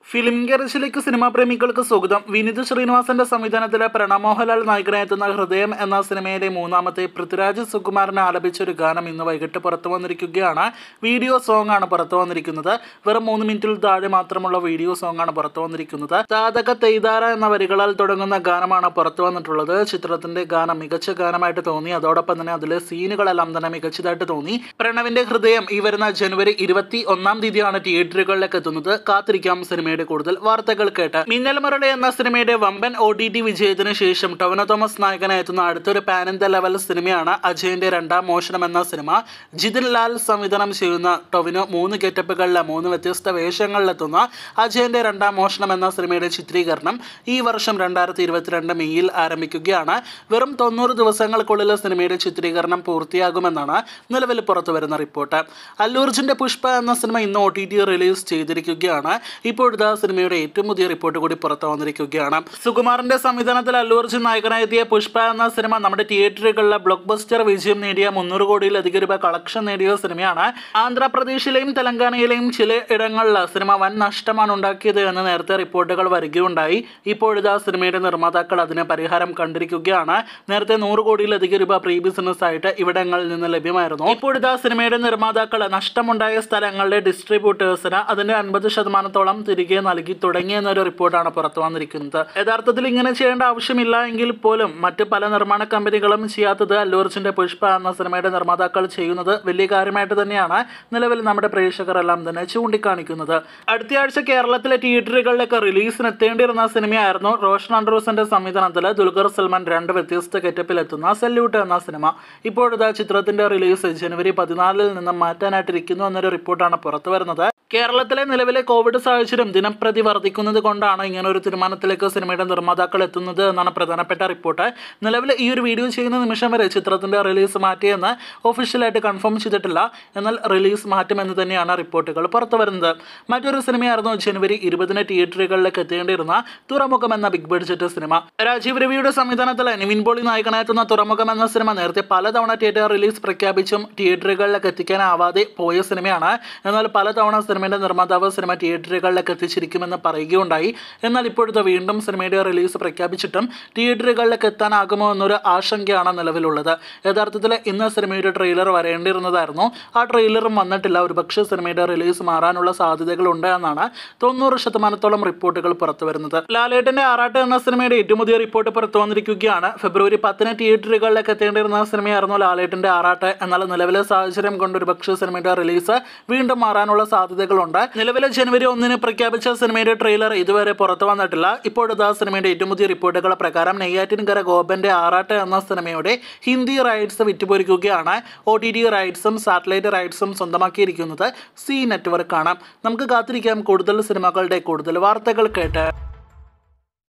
film ഗരജിലേക്ക് cinema പ്രേമികൾക്ക് സ്വാഗതം വിനീത് ശ്രീനിവാസന്റെ സംവിധാനത്തിലെ പ്രണവ് മോഹൻലാൽ നായകനായെത്തുന്ന ഹൃദയം എന്ന സിനിമയിലെ മൂന്നാമത്തെ പൃഥ്വിരാജ് സുകുമാരൻ ആലപിച്ച ഒരു ഗാനം ഇന്ന് വൈകിട്ട് പുറത്തു വന്നിരിക്കുകയാണ് വീഡിയോ സോങ് ആണ് പുറത്തു വന്നിരിക്കുന്നത് വെറും മൂന്ന് മിനിറ്റിൽ താഴെ മാത്രമുള്ള വീഡിയോ സോങ് ആണ് പുറത്തു വന്നിരിക്കുന്നത് താതക തെയ്താര എന്ന വരികളാൽ തുടങ്ങുന്ന ഗാനമാണ് പുറത്തു വന്നിട്ടുള്ളത് ചിത്രത്തിന്റെ ഗാനം മികച്ച ഗാനമായിട്ട് തോന്നി അതോടൊപ്പം തന്നെ അതിലെ സീനുകളെല്ലാം തന്നെ മികച്ചതായിട്ട് തോന്നി പ്രണവിന്റെ ഹൃദയം ഈ വരുന്ന ജനുവരി ഇരുപത്തി ഒന്നാം തീയതിയാണ് തിയേറ്ററുകളിലേക്ക് എത്തുന്നത് കാത്തിരിക്കാം സിനിമയുടെ കൂടുതൽ വാർത്തകൾ കേട്ട് മിന്നൽ മുരളി എന്ന സിനിമയുടെ വമ്പൻ ഒ ടി ടി വിജയത്തിന് ശേഷം ടൊവിനോ തോമസ് നായകനായി എത്തുന്ന അടുത്തൊരു പാൻ ഇന്ത്യ ലെവൽ സിനിമയാണ് അജയന്റെ രണ്ടാം മോഷണം എന്ന സിനിമ ജിതിൻ ലാൽ സംവിധാനം ചെയ്യുന്ന ടൊവിനോ മൂന്ന് ഗെറ്റപ്പുകളിലെ മൂന്ന് വ്യത്യസ്ത വേഷങ്ങളിലെത്തുന്ന അജയന്റെ രണ്ടാം മോഷണം എന്ന സിനിമയുടെ ചിത്രീകരണം ഈ വർഷം രണ്ടായിരത്തി ഇരുപത്തിരണ്ട് മെയ്യിൽ ആരംഭിക്കുകയാണ് വെറും തൊണ്ണൂറ് ദിവസങ്ങൾക്കുള്ളിൽ സിനിമയുടെ ചിത്രീകരണം പൂർത്തിയാകുമെന്നാണ് നിലവിൽ പുറത്തു വരുന്ന റിപ്പോർട്ട് അല്ലൂർജിന്റെ പുഷ്പ എന്ന സിനിമ ഇന്ന് ഒ ടി ടി റിലീസ് ചെയ്തിരിക്കുകയാണ് ഇപ്പോഴത്തെ സിനിമയുടെ ഏറ്റവും പുതിയ റിപ്പോർട്ട് കൂടി പുറത്തു വന്നിരിക്കുകയാണ് സുകുമാറിന്റെ സംവിധാനത്തിൽ അല്ലു അർജുൻ നായകനായെത്തിയ പുഷ്പ എന്ന സിനിമ നമ്മുടെ തിയേറ്ററുകളിലെ ബ്ലോക്ക് ബസ്റ്റർ വിജയം നേടിയ മുന്നൂറ് കോടിയിലധികം രൂപ കളക്ഷൻ നേടിയ സിനിമയാണ് ആന്ധ്രാപ്രദേശിലെയും തെലങ്കാനയിലെയും ചില ഇടങ്ങളിൽ സിനിമ വൻ നഷ്ടമാണ് ഉണ്ടാക്കിയത് എന്ന് നേരത്തെ റിപ്പോർട്ടുകൾ വരികയുണ്ടായി ഇപ്പോഴിതാ സിനിമയുടെ നിർമ്മാതാക്കൾ അതിന് പരിഹാരം കണ്ടിരിക്കുകയാണ് നേരത്തെ നൂറ് കോടിയിലധികം രൂപ പ്രീ ബിസിനസ് ആയിട്ട് ഇവിടങ്ങളിൽ നിന്ന് ലഭ്യമായിരുന്നു ഇപ്പോഴിതാ സിനിമയുടെ നിർമ്മാതാക്കൾ നഷ്ടമുണ്ടായ സ്ഥലങ്ങളുടെ ഡിസ്ട്രിബ്യൂട്ടേഴ്സിന് അതിന്റെ അൻപത് ശതമാനത്തോളം തിരികെ നൽകി തുടങ്ങിയെന്നൊരു റിപ്പോർട്ടാണ് പുറത്തു വന്നിരിക്കുന്നത് യഥാർത്ഥത്തിൽ ഇങ്ങനെ ചെയ്യേണ്ട ആവശ്യമില്ല എങ്കിൽ പോലും മറ്റ് പല നിർമ്മാണ കമ്പനികളും ചെയ്യാത്തത് അല്ലൂർജിന്റെ പുഷ്പ എന്ന സിനിമയുടെ നിർമ്മാതാക്കൾ ചെയ്യുന്നത് വലിയ കാര്യമായിട്ട് തന്നെയാണ് നിലവിൽ നമ്മുടെ പ്രേക്ഷകരെല്ലാം തന്നെ ചൂണ്ടിക്കാണിക്കുന്നത് അടുത്തയാഴ്ച കേരളത്തിലെ തിയേറ്ററുകളിലേക്ക് റിലീസിന് എത്തേണ്ടിയിരുന്ന സിനിമയായിരുന്നു റോഷൻ ആൻഡ്രൂസിന്റെ സംവിധാനത്തിൽ ദുൽഖർ സൽമാൻ രണ്ട് വ്യത്യസ്ത ഗെറ്റപ്പിലെത്തുന്ന സെല്യൂട്ട് എന്ന സിനിമ ഇപ്പോഴത്തെ ചിത്രത്തിന്റെ റിലീസ് ജനുവരി പതിനാലിൽ നിന്നും മാറ്റാനായിട്ടിരിക്കുന്നു എന്നൊരു റിപ്പോർട്ടാണ് പുറത്തു വരുന്നത് കേരളത്തിലെ നിലവിലെ കോവിഡ് സാഹചര്യം ദിനംപ്രതി വർദ്ധിക്കുന്നത് കൊണ്ടാണ് ഇങ്ങനെ ഒരു തീരുമാനത്തിലേക്ക് സിനിമയുടെ നിർമ്മാതാക്കൾ എത്തുന്നത് എന്നാണ് പ്രധാനപ്പെട്ട റിപ്പോർട്ട് നിലവിൽ ഈ ഒരു വീഡിയോ ചെയ്യുന്ന നിമിഷം വരെ ചിത്രത്തിന്റെ റിലീസ് മാറ്റിയെന്ന് ഒഫീഷ്യലായിട്ട് കൺഫേം ചെയ്തിട്ടില്ല എന്നാൽ റിലീസ് മാറ്റുമെന്ന് തന്നെയാണ് റിപ്പോർട്ടുകൾ പുറത്തു വരുന്നത് മറ്റൊരു സിനിമയായിരുന്നു ജനുവരി ഇരുപതിന് തിയേറ്ററുകളിലേക്ക് എത്തേണ്ടിയിരുന്ന തുറമുഖം എന്ന ബിഗ് ബഡ്ജറ്റ് സിനിമ രാജീവ് രവിയുടെ സംവിധാനത്തിൽ നിവിൻ പോളി നായകനായെത്തുന്ന തുറമുഖം എന്ന സിനിമ നേരത്തെ പലതവണ തിയേറ്റർ റിലീസ് പ്രഖ്യാപിച്ചും തിയേറ്ററുകളിലേക്ക് എത്തിക്കാനാവാതെ പോയ സിനിമയാണ് എന്നാൽ പലതവണ സിനിമയുടെ നിർമ്മാതാവ് സിനിമ തിയേറ്ററുകളിലേക്ക് എത്തിച്ചിരിക്കുമെന്ന് പറയുകയുണ്ടായി എന്നാൽ ഇപ്പോഴത്തെ വീണ്ടും സിനിമയുടെ റിലീസ് പ്രഖ്യാപിച്ചിട്ടും തിയേറ്ററുകളിലേക്ക് എത്താനാകുമോ എന്നൊരു ആശങ്കയാണ് നിലവിലുള്ളത് യഥാർത്ഥത്തിൽ ഇന്ന് സിനിമയുടെ ട്രെയിലർ വരേണ്ടിയിരുന്നതായിരുന്നു ആ ട്രെയിലറും വന്നിട്ടില്ല ഒരുപക്ഷെ സിനിമയുടെ റിലീസ് മാറാനുള്ള സാധ്യതകളുണ്ട് എന്നാണ് തൊണ്ണൂറ് ശതമാനത്തോളം റിപ്പോർട്ടുകൾ പുറത്തു വരുന്നത് ലാലേട്ടന്റെ ആറാട്ട് എന്ന സിനിമയുടെ ഏറ്റവും പുതിയ റിപ്പോർട്ട് പുറത്തു വന്നിരിക്കുകയാണ് ഫെബ്രുവരി പത്തിന് തിയേറ്ററുകളിലേക്ക് എത്തേണ്ടിയിരുന്ന സിനിമയായിരുന്നു ലാലേട്ടന്റെ ആറാട്ട് എന്നാൽ നിലവിലെ സാഹചര്യം കൊണ്ട് ഒരുപക്ഷെ സിനിമയുടെ റിലീസ് വീണ്ടും മാറാനുള്ള സാധ്യതകളുണ്ട് നിലവിലെ ജനുവരി ഒന്നിന് പ്രഖ്യാപിച്ച സിനിമയുടെ ട്രെയിലർ ഇതുവരെ പുറത്തു വന്നിട്ടില്ല ഇപ്പോഴത്തെ സിനിമയുടെ ഏറ്റവും പുതിയ റിപ്പോർട്ടുകൾ പ്രകാരം നെയ്യാറ്റിൻകര ഗോപന്റെ ആറാട്ട് എന്ന സിനിമയുടെ ഹിന്ദി റൈറ്റ്സ് വിറ്റുപോയിരിക്കുകയാണ് ഒ ടി ടി റൈറ്റ്സും സാറ്റലൈറ്റ് റൈറ്റ്സും സ്വന്തമാക്കിയിരിക്കുന്നത് സി നെറ്റ്വർക്കാണ് നമുക്ക് കാത്തിരിക്കാം കൂടുതൽ സിനിമകളുടെ കൂടുതൽ വാർത്തകൾ കേട്ട്